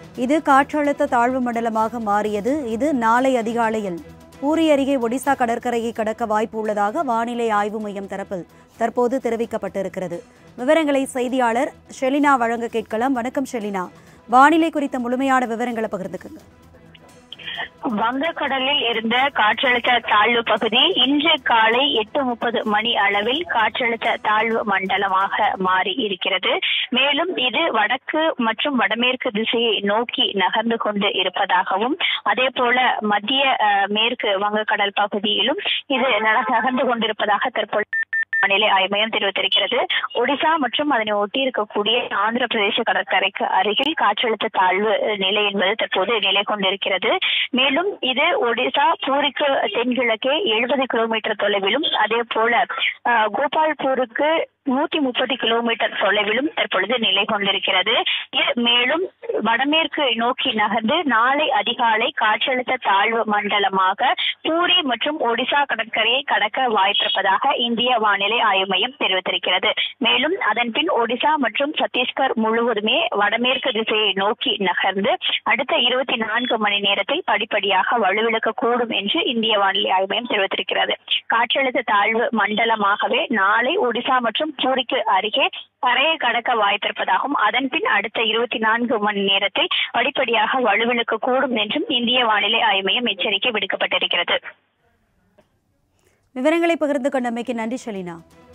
இது காற்றழுத்த தாழ்வு மண்டலமாக மாறியது இது நாளை அதிகாலையில் பூரி அருகே ஒடிசா கடற்கரையை கடக்க வாய்ப்பு உள்ளதாக வானிலை ஆய்வு மையம் தரப்பில் தற்போது தெரிவிக்கப்பட்டிருக்கிறது விவரங்களை செய்தியாளர் ஷெலினா வழங்க கேட்கலாம் வணக்கம் ஷெலினா வானிலை குறித்த முழுமையான விவரங்களை பகிர்ந்துக்குங்க வங்கக்கடலில் இருந்த காற்றழுத்த தாழ்வு பகுதி இன்று காலை எட்டு முப்பது மணி அளவில் காற்றழுத்த தாழ்வு மண்டலமாக மாறி இருக்கிறது மேலும் இது வடக்கு மற்றும் வடமேற்கு திசையை நோக்கி நகர்ந்து கொண்டு இருப்பதாகவும் அதே போல மத்திய அஹ், மேற்கு வங்கக்கடல் பகுதியிலும் இது நகர்ந்து கொண்டிருப்பதாக தற்போது வானிலை ஆய்வு மையம் தெரிவித்திருக்கிறது ஒடிசா மற்றும் அதனை ஒட்டி இருக்கக்கூடிய ஆந்திர பிரதேச கடற்கரைக்கு அருகில் காற்றழுத்த தாழ்வு நிலை என்பது தற்போது நிலை கொண்டிருக்கிறது மேலும் இது ஒடிசா பூரிக்கு தென்கிழக்கே எழுபது கிலோமீட்டர் தொலைவிலும் அதே போல அஹ், கோபால்பூருக்கு நூத்தி முப்பது கிலோமீட்டர் தொலைவிலும் தற்பொழுது நிலை கொண்டிருக்கிறது இது மேலும் வடமேற்கு நோக்கி நகர்ந்து நாளை அதிகாலை காற்றழுத்த தாழ்வு மண்டலமாக பூரி மற்றும் ஒடிசா கடற்கரையை கடக்க வாய்ப்பிருப்பதாக இந்திய வானிலை ஆய்வு மையம் தெரிவித்திருக்கிறது மேலும் அதன் பின் ஒடிசா மற்றும் சத்தீஸ்கர் முழுவதுமே வடமேற்கு திசையை நோக்கி நகர்ந்து அடுத்த இருபத்தி நான்கு மணி நேரத்தில் படிப்படியாக வலுவிழக்க கூடும் என்று இந்திய வானிலை ஆய்வு மையம் தெரிவித்திருக்கிறது காற்றழுத்த தாழ்வு மண்டலமாகவே நாளை ஒடிசா மற்றும் பூரிக்கு அருகே கரையை கடக்க வாய்ப்பிருப்பதாகவும் அதன் பின் அடுத்த இருபத்தி நான்கு மணி நேரத்தில் படிப்படியாக வலுவிழக்க கூடும் என்றும் இந்திய வானிலை ஆய்வு மையம் எச்சரிக்கை விடுக்கப்பட்டிருக்கிறது விவரங்களை பகிர்ந்து கொண்டமைக்கு நன்றி ஷெலினா